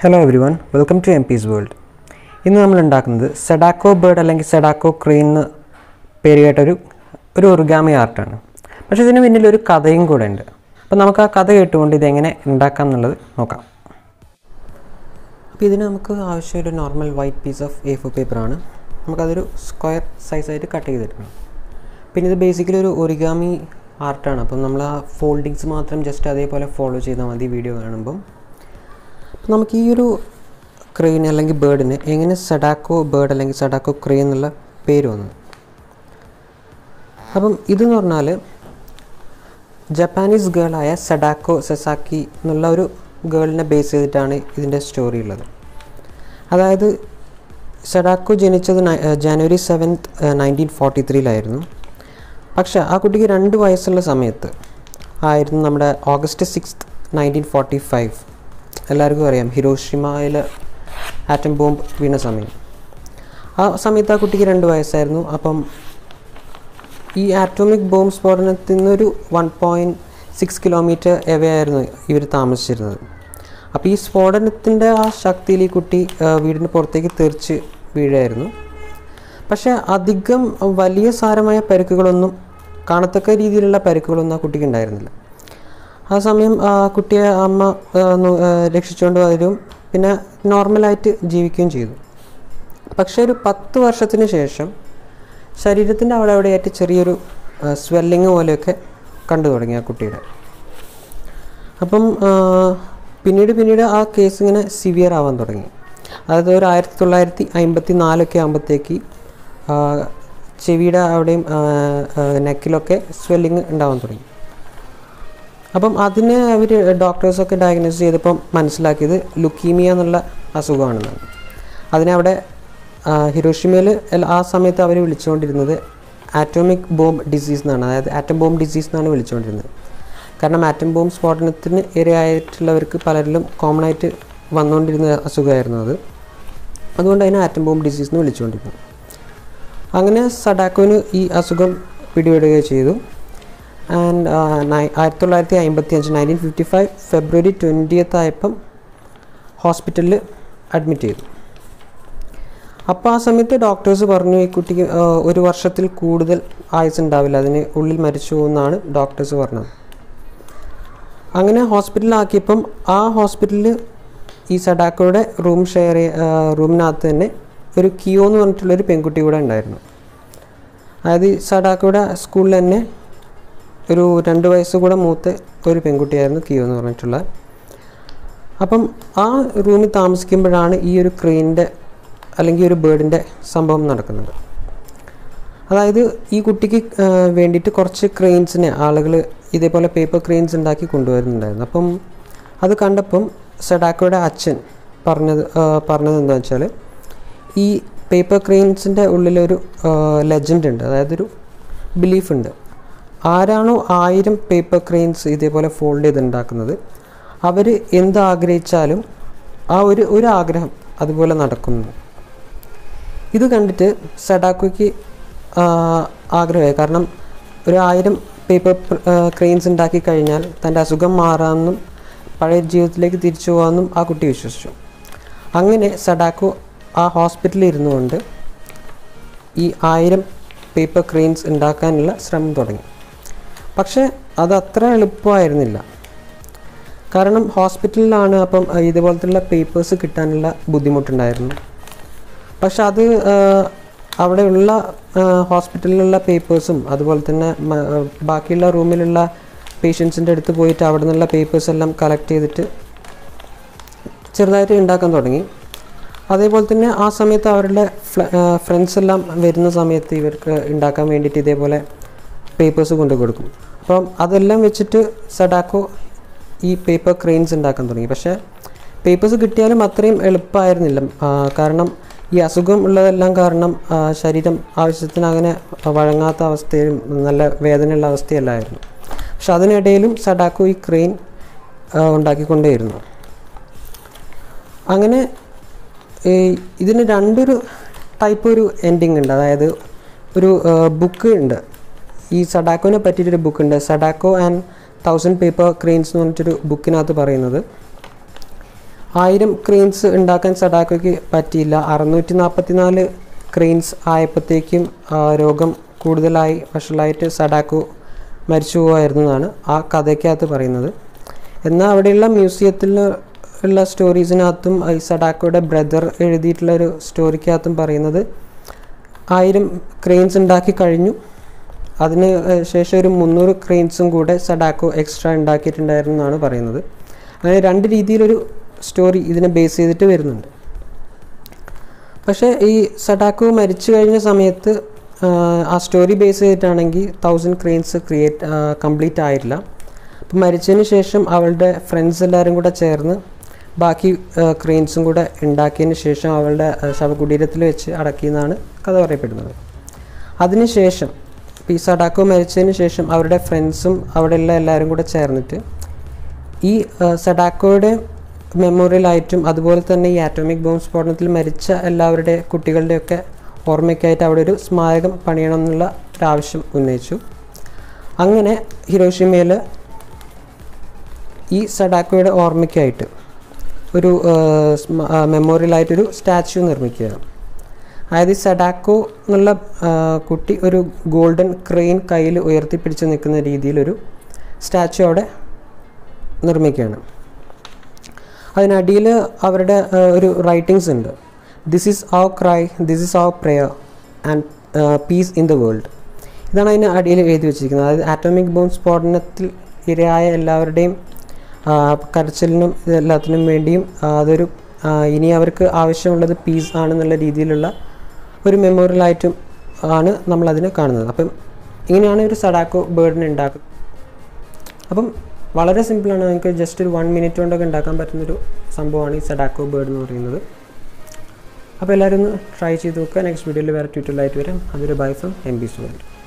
hello everyone welcome to M peace world ഇന്ന് നമ്മൾ ഉണ്ടാക്കുന്നത് സെഡാക്കോ ബേർഡ് അല്ലെങ്കിൽ സെഡാക്കോ ക്രെയിൻ എന്ന് പേര് കേട്ടൊരു ഒരു ഒറിഗാമി ആർട്ടാണ് പക്ഷേ ഇതിന് പിന്നിൽ ഒരു കഥയും കൂടെ ഉണ്ട് അപ്പോൾ നമുക്ക് ആ കഥ കേട്ടുകൊണ്ട് ഇതെങ്ങനെ ഉണ്ടാക്കാം എന്നുള്ളത് നോക്കാം അപ്പോൾ ഇതിന് നമുക്ക് ആവശ്യം ഒരു normal white piece of A four പേപ്പറാണ് നമുക്കതൊരു സ്ക്വയർ സൈസായിട്ട് കട്ട് ചെയ്തെടുക്കണം പിന്നെ ഇത് ബേസിക്കലി ഒരു ഒറിഗാമി ആർട്ടാണ് അപ്പം നമ്മൾ ആ ഫോൾഡിങ്സ് മാത്രം ജസ്റ്റ് അതേപോലെ ഫോളോ ചെയ്താൽ മതി വീഡിയോ കാണുമ്പം അപ്പോൾ നമുക്ക് ഈ ഒരു ക്രെയിൻ അല്ലെങ്കിൽ ബേർഡിന് എങ്ങനെ സഡാക്കോ ബേർഡ് അല്ലെങ്കിൽ സഡാക്കോ ക്രെയിൻ എന്നുള്ള പേര് വന്നു അപ്പം ഇതെന്ന് പറഞ്ഞാൽ ജപ്പാനീസ് ഗേളായ സഡാക്കോ സെസാക്കി എന്നുള്ള ഒരു ഗേളിനെ ബേസ് ചെയ്തിട്ടാണ് ഇതിൻ്റെ സ്റ്റോറി ഉള്ളത് അതായത് സഡാക്കോ ജനിച്ചത് nine- uh January seventh nineteen forty ത്രീയിലായിരുന്നു പക്ഷേ ആ കുട്ടിക്ക് രണ്ട് വയസ്സുള്ള സമയത്ത് ആയിരുന്നു നമ്മുടെ August sixth nineteen forty five എല്ലാവർക്കും അറിയാം ഹിരോഷിമയിൽ ആറ്റം ബോംബ് വീണ സമയം ആ സമയത്ത് ആ കുട്ടിക്ക് രണ്ട് വയസ്സായിരുന്നു അപ്പം ഈ ആറ്റോമിക് ബോംബ് സ്ഫോടനത്തിൽ നിന്നൊരു one point six kilometre away ആയിരുന്നു ഇവർ താമസിച്ചിരുന്നത് അപ്പോൾ ഈ സ്ഫോടനത്തിൻ്റെ ആ ശക്തിയിൽ ഈ കുട്ടി ആ, വീടിന് പുറത്തേക്ക് തെറിച്ച് വീഴായിരുന്നു പക്ഷേ അധികം വലിയ സാരമായ പരിക്കുകളൊന്നും കാണത്തക്ക രീതിയിലുള്ള പരിക്കുകളൊന്നും ആ കുട്ടിക്ക് ഉണ്ടായിരുന്നില്ല ആ സമയം ആ കുട്ടിയെ അമ്മ ആ, നോ- ആ, രക്ഷിച്ചുകൊണ്ട് വരും പിന്നെ നോർമലായിട്ട് ജീവിക്കുകയും ചെയ്തു പക്ഷേ ഒരു പത്ത് വർഷത്തിന് ശേഷം ശരീരത്തിൻ്റെ അവിടെ അവിടെയായിട്ട് ചെറിയൊരു സ്വെല്ലിങ് പോലെയൊക്കെ കണ്ടു തുടങ്ങി ആ കുട്ടിയുടെ അപ്പം ആ, പിന്നീട് പിന്നീട് ആ കേസ് ഇങ്ങനെ സിവിയർ ആവാൻ തുടങ്ങി അതായത് ഒരു ആയിരത്തി തൊള്ളായിരത്തി അമ്പത്തി നാലൊക്കെ ആകുമ്പോഴത്തേക്ക് ചെവിയുടെ അവിടെയും നെക്കിലൊക്കെ സ്വെല്ലിങ് ഉണ്ടാവാൻ തുടങ്ങി അപ്പം അതിന് അവർ ഡോക്ടേഴ്സൊക്കെ ഡയഗ്നോസ് ചെയ്തപ്പം മനസ്സിലാക്കിയത് ലുക്കീമിയ എന്നുള്ള അസുഖമാണെന്നാണ് അതിനവിടെ ഹിരോഷിമയിൽ ആ സമയത്ത് അവർ വിളിച്ചുകൊണ്ടിരുന്നത് ആറ്റോമിക് ബോംബ് ഡിസീസ് എന്നാണ് അതായത് ആറ്റം ബോംബ് ഡിസീസ് എന്നാണ് വിളിച്ചുകൊണ്ടിരുന്നത് കാരണം ആറ്റം ബോംബ് സ്ഫോടനത്തിന് ഇരയായിട്ടുള്ളവർക്ക് പലരിലും കോമൺ ആയിട്ട് വന്നുകൊണ്ടിരുന്ന അസുഖമായിരുന്നു അത് അതുകൊണ്ട് അതിനെ ആറ്റം ബോംബ് ഡിസീസ് എന്ന് വിളിച്ചുകൊണ്ടിരുന്നു അങ്ങനെ സഡാക്കോന് ഈ അസുഖം പിടിപെടുകയും ചെയ്തു ആൻഡ് ആയിരത്തി തൊള്ളായിരത്തി അമ്പത്തി അഞ്ച് nineteen fifty five February twentieth ആയപ്പം ഹോസ്പിറ്റലിൽ അഡ്മിറ്റ് ചെയ്തു അപ്പോൾ ആ സമയത്ത് ഡോക്ടേഴ്സ് പറഞ്ഞു ഈ കുട്ടിക്ക് ആ, ഒരു വർഷത്തിൽ കൂടുതൽ ആയുസ് ഉണ്ടാവില്ല അതിന് ഉള്ളിൽ മരിച്ചു പോകുമെന്നാണ് ഡോക്ടേഴ്സ് പറഞ്ഞത് അങ്ങനെ ഹോസ്പിറ്റലിലാക്കിയപ്പം ആ ഹോസ്പിറ്റലിൽ ഈ സഡാക്കോയുടെ റൂം ഷെയർ റൂമിനകത്ത് തന്നെ ഒരു കിയോ എന്ന് പറഞ്ഞിട്ടുള്ളൊരു പെൺകുട്ടി കൂടെ ഉണ്ടായിരുന്നു അതായത് ഈ സഡാക്കോയുടെ സ്കൂളിൽ തന്നെ ഒരു രണ്ട് വയസ്സ് കൂടെ മൂത്ത ഒരു പെൺകുട്ടിയായിരുന്നു കിയോ എന്ന് പറഞ്ഞിട്ടുള്ള അപ്പം ആ റൂമിൽ താമസിക്കുമ്പോഴാണ് ഈ ഒരു ക്രെയിനിൻ്റെ അല്ലെങ്കിൽ ഒരു ബേർഡിൻ്റെ സംഭവം നടക്കുന്നത് അതായത് ഈ കുട്ടിക്ക് ആ, വേണ്ടിയിട്ട് കുറച്ച് ക്രെയിൻസിനെ ആളുകൾ ഇതേപോലെ പേപ്പർ ക്രെയിൻസ് ഉണ്ടാക്കി കൊണ്ടുവരുന്നുണ്ടായിരുന്നു അപ്പം അത് കണ്ടപ്പം സെഡാക്കോയുടെ അച്ഛൻ പറഞ്ഞത് ആ, പറഞ്ഞത് എന്താ വെച്ചാൽ ഈ പേപ്പർ ക്രെയിൻസിൻ്റെ ഉള്ളിലൊരു ലെജൻഡ് ഉണ്ട് അതായത് ഒരു ബിലീഫ് ഉണ്ട് ആരാണോ ആയിരം പേപ്പർ ക്രെയിൻസ് ഇതേപോലെ ഫോൾഡ് ചെയ്ത് ഉണ്ടാക്കുന്നത് അവർ എന്ത് ആഗ്രഹിച്ചാലും ആ ഒരു ഒരു ആഗ്രഹം അതുപോലെ നടക്കുന്നു ഇത് കണ്ടിട്ട് സഡാക്കോയ്ക്ക് ആഗ്രഹമായി കാരണം ഒരു ആയിരം പേപ്പർ ക്രെയിൻസ് ഉണ്ടാക്കി കഴിഞ്ഞാൽ തൻ്റെ അസുഖം മാറാമെന്നും പഴയ ജീവിതത്തിലേക്ക് തിരിച്ചു പോകാമെന്നും ആ കുട്ടി വിശ്വസിച്ചു അങ്ങനെ സഡാക്കോ ആ ഹോസ്പിറ്റലിൽ ഇരുന്നുകൊണ്ട് ഈ ആയിരം പേപ്പർ ക്രെയിൻസ് ഉണ്ടാക്കാനുള്ള ശ്രമം തുടങ്ങി പക്ഷേ അത് അത്ര എളുപ്പമായിരുന്നില്ല കാരണം ഹോസ്പിറ്റലിലാണ് അപ്പം അഹ് ഇതുപോലത്തുള്ള പേപ്പേഴ്സ് കിട്ടാനുള്ള ബുദ്ധിമുട്ടുണ്ടായിരുന്നു പക്ഷെ അത് ആഹ്, അവിടെയുള്ള ആഹ്, ഹോസ്പിറ്റലിലുള്ള പേപ്പേഴ്സും അതുപോലെ തന്നെ മ- ആഹ്, ബാക്കിയുള്ള റൂമിലുള്ള പേഷ്യൻസിൻ്റെ അടുത്ത് പോയിട്ട് അവിടെ നിന്നുള്ള പേപ്പേഴ്സ് എല്ലാം കളക്ട് ചെയ്തിട്ട് ചെറുതായിട്ട് ഉണ്ടാക്കാൻ തുടങ്ങി അതേപോലെ തന്നെ ആ സമയത്ത് അവരുടെ ഫ്രണ്ട്സ് എല്ലാം വരുന്ന സമയത്ത് ഇവർക്ക് ഉണ്ടാക്കാൻ വേണ്ടിയിട്ട് ഇതേപോലെ പേപ്പേഴ്സ് കൊണ്ടു കൊടുക്കും അപ്പം അതെല്ലാം വെച്ചിട്ട് സഡാക്കോ ഈ പേപ്പർ ക്രെയിൻസ് ഉണ്ടാക്കാൻ തുടങ്ങി പക്ഷേ പേപ്പേഴ്സ് കിട്ടിയാലും അത്രയും എളുപ്പമായിരുന്നില്ല ആ, കാരണം ഈ അസുഖം ഉള്ളതെല്ലാം കാരണം ആ, ശരീരം ആവശ്യത്തിന് അങ്ങനെ വഴങ്ങാത്ത അവസ്ഥയിലും നല്ല വേദനയുള്ള അവസ്ഥയല്ലായിരുന്നു പക്ഷെ അതിനിടയിലും സഡാക്കോ ഈ ക്രെയിൻ ആ, ഉണ്ടാക്കിക്കൊണ്ടേയിരുന്നു അങ്ങനെ ഈ ഇതിന് രണ്ടൊരു ടൈപ്പ് ഒരു എൻഡിങ് ഉണ്ട് അതായത് ഒരു ബുക്ക് ഉണ്ട് ഈ സഡാക്കോനെ പറ്റിയിട്ടൊരു ബുക്ക് ഉണ്ട് Sadako and thousand paper cranes എന്ന് പറഞ്ഞിട്ടൊരു ബുക്കിനകത്ത് പറയുന്നത് ആയിരം ക്രെയിൻസ് ഉണ്ടാക്കാൻ സഡാക്കോയ്ക്ക് പറ്റിയില്ല അറുന്നൂറ്റി നാൽപ്പത്തി നാല് ക്രെയിൻസ് ആയപ്പോഴത്തേക്കും ആ, രോഗം കൂടുതലായി വഷളായിട്ട് സഡാക്കോ മരിച്ചു പോകുമായിരുന്നു എന്നാണ് ആ കഥയ്ക്കകത്ത് പറയുന്നത് എന്നാൽ അവിടെയുള്ള മ്യൂസിയത്തിൽ ഉള്ള സ്റ്റോറീസിനകത്തും ഈ സഡാക്കോയുടെ ബ്രദർ എഴുതിയിട്ടുള്ള ഒരു സ്റ്റോറിക്കകത്തും പറയുന്നത് ആയിരം ക്രെയിൻസ് ഉണ്ടാക്കി കഴിഞ്ഞു അതിന് ഏഹ്, ശേഷം ഒരു മുന്നൂറ് ക്രെയിൻസും കൂടെ സഡാക്കോ എക്സ്ട്രാ ഉണ്ടാക്കിയിട്ടുണ്ടായിരുന്നു എന്നാണ് പറയുന്നത് അങ്ങനെ രണ്ട് രീതിയിലൊരു സ്റ്റോറി ഇതിനെ ബേസ് ചെയ്തിട്ട് വരുന്നുണ്ട് പക്ഷേ ഈ സഡാക്കോ മരിച്ചു കഴിഞ്ഞ സമയത്ത് ആഹ്, ആ സ്റ്റോറി ബേസ് ചെയ്തിട്ടാണെങ്കിൽ തൗസൻഡ് ക്രെയിൻസ് ക്രിയേറ്റ് കംപ്ലീറ്റ് ആയിട്ടില്ല അപ്പം മരിച്ചതിന് ശേഷം അവളുടെ ഫ്രണ്ട്സ് എല്ലാവരും കൂടെ ചേർന്ന് ബാക്കി ക്രെയിൻസും കൂടെ ഉണ്ടാക്കിയതിന് ശേഷം അവളുടെ ആഹ്, ശവകുടീരത്തിൽ വെച്ച് അടക്കിയെന്നാണ് കഥ പറയപ്പെടുന്നത് അതിനുശേഷം ഈ സഡാക്കോ മരിച്ചതിന് ശേഷം അവരുടെ ഫ്രണ്ട്സും അവിടെയുള്ള എല്ലാവരും കൂടെ ചേർന്നിട്ട് ഈ ആ, സഡാക്കോയുടെ മെമ്മോറിയലായിട്ടും അതുപോലെ തന്നെ ഈ ആറ്റോമിക് ബോംബ് സ്ഫോടനത്തിൽ മരിച്ച എല്ലാവരുടെ കുട്ടികളുടെയൊക്കെ ഓർമ്മയ്ക്കായിട്ട് അവിടെ ഒരു സ്മാരകം പണിയണം എന്നുള്ള ഒരു ആവശ്യം ഉന്നയിച്ചു അങ്ങനെ ഹിരോഷിമയിൽ ഈ സഡാക്കോയുടെ ഓർമ്മയ്ക്കായിട്ട് ഒരു മെമ്മോറിയലായിട്ടൊരു സ്റ്റാച്യു നിർമ്മിക്കുകയാണ് അതായത് ഈ സഡാക്കോ എന്നുള്ള ആ, കുട്ടി ഒരു ഗോൾഡൻ ക്രെയിൻ കയ്യിൽ ഉയർത്തിപ്പിടിച്ച് നിൽക്കുന്ന രീതിയിലൊരു സ്റ്റാച്യു അവിടെ നിർമ്മിക്കുകയാണ് അതിനടിയിൽ അവരുടെ ആ, ഒരു റൈറ്റിങ്സ് ഉണ്ട് this is our cry this is our prayer and peace in the world ഇതാണ് അതിന് അടിയിൽ എഴുതി വെച്ചിരിക്കുന്നത് അതായത് ആറ്റോമിക് ബോംബ് സ്ഫോടനത്തിൽ ഇരയായ എല്ലാവരുടെയും ആ, കരച്ചിലിനും എല്ലാത്തിനും വേണ്ടിയും ആ, അതൊരു ആ, ഇനി അവർക്ക് ആവശ്യമുള്ളത് പീസ് ആണെന്നുള്ള രീതിയിലുള്ള ഒരു മെമ്മോറിയലായിട്ടും ആണ് നമ്മളതിനെ കാണുന്നത് അപ്പം ഇങ്ങനെയാണ് ഒരു സഡാക്കോ ബേർഡിനെ ഉണ്ടാക്കുന്നത് അപ്പം വളരെ സിമ്പിളാണ് നമുക്ക് ജസ്റ്റ് ഒരു വൺ മിനിറ്റ് കൊണ്ടൊക്കെ ഉണ്ടാക്കാൻ പറ്റുന്നൊരു സംഭവമാണ് ഈ സഡാക്കോ ബേർഡ് എന്ന് പറയുന്നത് അപ്പോൾ എല്ലാവരും ഒന്ന് ട്രൈ ചെയ്ത് നോക്കുക നെക്സ്റ്റ് വീഡിയോയിൽ വേറെ ട്യൂറ്ററിലായിട്ട് വരാം അതൊരു bye from M B student